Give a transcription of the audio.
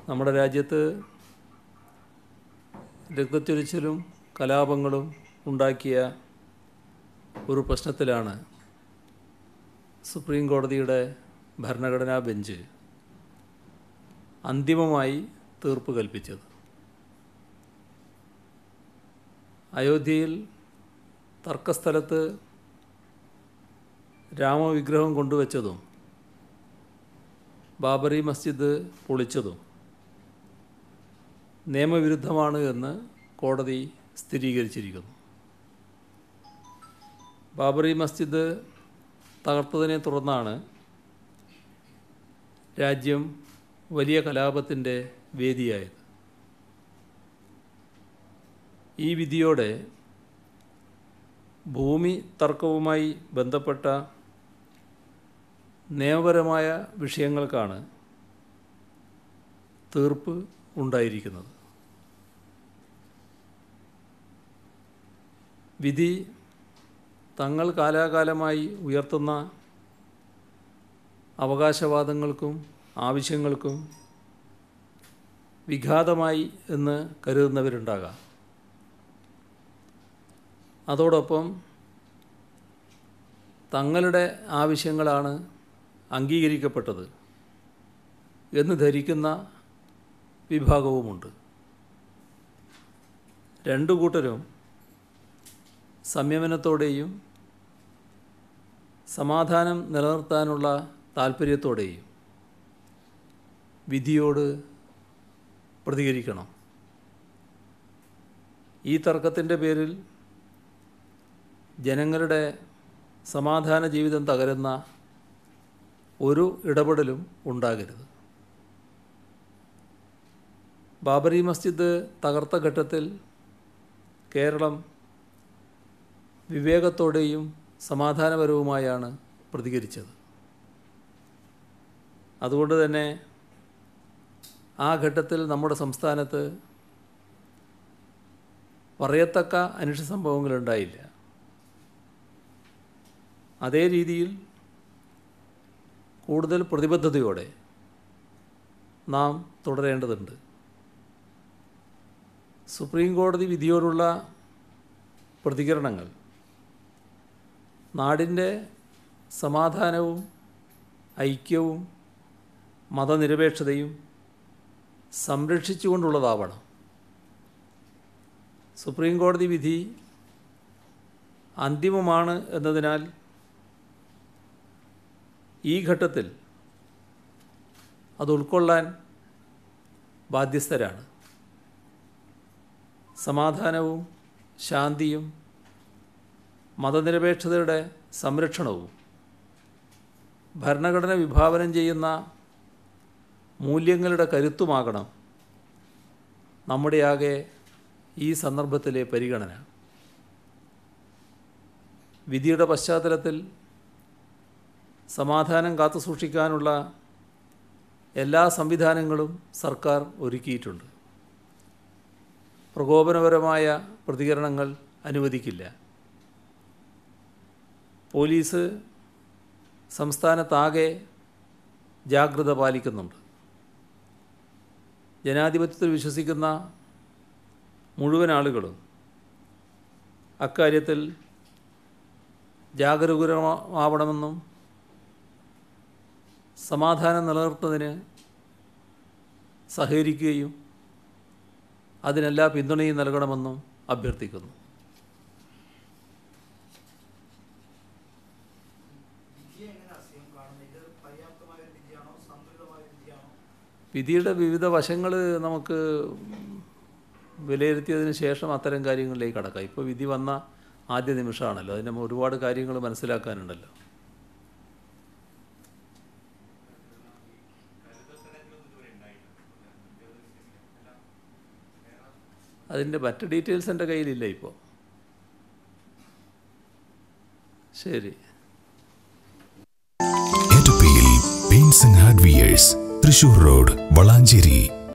നമ്മുടെ രാജ്യത്ത് രക്തച്ചൊരിച്ചിലും കലാപങ്ങളും ഉണ്ടാക്കിയ ഒരു പ്രശ്നത്തിലാണ് സുപ്രീം കോടതിയുടെ ഭരണഘടനാ ബെഞ്ച് അന്തിമമായി തീർപ്പ് കൽപ്പിച്ചത് അയോധ്യയിൽ തർക്കസ്ഥലത്ത് രാമവിഗ്രഹം കൊണ്ടുവച്ചതും ബാബറി മസ്ജിദ് പൊളിച്ചതും നിയമവിരുദ്ധമാണ് എന്ന് കോടതി സ്ഥിരീകരിച്ചിരിക്കുന്നു ബാബറി മസ്ജിദ് തകർത്തതിനെ തുടർന്നാണ് രാജ്യം വലിയ കലാപത്തിൻ്റെ വേദിയായത് ഈ വിധിയോടെ ഭൂമി തർക്കവുമായി ബന്ധപ്പെട്ട നിയമപരമായ വിഷയങ്ങൾക്കാണ് തീർപ്പ് ഉണ്ടായിരിക്കുന്നത് വിധി തങ്ങൾ കാലാകാലമായി ഉയർത്തുന്ന അവകാശവാദങ്ങൾക്കും ആവശ്യങ്ങൾക്കും വിഘാതമായി എന്ന് കരുതുന്നവരുണ്ടാകാം അതോടൊപ്പം തങ്ങളുടെ ആവശ്യങ്ങളാണ് അംഗീകരിക്കപ്പെട്ടത് എന്ന് ധരിക്കുന്ന വിഭാഗവുമുണ്ട് രണ്ടു കൂട്ടരും സംയമനത്തോടെയും സമാധാനം നിലനിർത്താനുള്ള താല്പര്യത്തോടെയും വിധിയോട് പ്രതികരിക്കണം ഈ തർക്കത്തിൻ്റെ പേരിൽ ജനങ്ങളുടെ സമാധാന ജീവിതം തകരുന്ന ഒരു ഇടപെടലും ഉണ്ടാകരുത് ബാബറി മസ്ജിദ് തകർത്ത ഘട്ടത്തിൽ കേരളം വിവേകത്തോടെയും സമാധാനപരവുമായാണ് പ്രതികരിച്ചത് അതുകൊണ്ട് തന്നെ ആ ഘട്ടത്തിൽ നമ്മുടെ സംസ്ഥാനത്ത് പറയത്തക്ക അനിഷ്ട സംഭവങ്ങളുണ്ടായില്ല അതേ രീതിയിൽ കൂടുതൽ പ്രതിബദ്ധതയോടെ നാം തുടരേണ്ടതുണ്ട് സുപ്രീം കോടതി വിധിയോടുള്ള പ്രതികരണങ്ങൾ നാടിൻ്റെ സമാധാനവും ഐക്യവും മതനിരപേക്ഷതയും സംരക്ഷിച്ചുകൊണ്ടുള്ളതാവണം സുപ്രീം കോടതി വിധി അന്തിമമാണ് എന്നതിനാൽ ഈ ഘട്ടത്തിൽ അത് ഉൾക്കൊള്ളാൻ ബാധ്യസ്ഥരാണ് സമാധാനവും ശാന്തിയും മതനിരപേക്ഷതയുടെ സംരക്ഷണവും ഭരണഘടന വിഭാവനം ചെയ്യുന്ന മൂല്യങ്ങളുടെ കരുത്തുമാകണം നമ്മുടെയാകെ ഈ സന്ദർഭത്തിലെ പരിഗണന വിധിയുടെ പശ്ചാത്തലത്തിൽ സമാധാനം കാത്തുസൂക്ഷിക്കാനുള്ള എല്ലാ സംവിധാനങ്ങളും സർക്കാർ ഒരുക്കിയിട്ടുണ്ട് പ്രകോപനപരമായ പ്രതികരണങ്ങൾ അനുവദിക്കില്ല പോലീസ് സംസ്ഥാനത്താകെ ജാഗ്രത പാലിക്കുന്നുണ്ട് ജനാധിപത്യത്തിൽ വിശ്വസിക്കുന്ന മുഴുവൻ ആളുകളും അക്കാര്യത്തിൽ ജാഗരൂകരമാവണമെന്നും സമാധാനം നിലനിർത്തുന്നതിന് സഹകരിക്കുകയും അതിനെല്ലാ പിന്തുണയും നൽകണമെന്നും അഭ്യർത്ഥിക്കുന്നു വിധിയുടെ വിവിധ വശങ്ങൾ നമുക്ക് വിലയിരുത്തിയതിന് ശേഷം അത്തരം കാര്യങ്ങളിലേക്ക് കടക്കാം ഇപ്പോൾ വിധി വന്ന ആദ്യ നിമിഷമാണല്ലോ അതിന് ഒരുപാട് കാര്യങ്ങൾ മനസ്സിലാക്കാനുണ്ടല്ലോ അതിൻ്റെ മറ്റ് ഡീറ്റെയിൽസ് എൻ്റെ കയ്യിലില്ല ഇപ്പോൾ ശരി എറ്റപ്പിയിൽ paints and hardwares Thrissur road Valanchery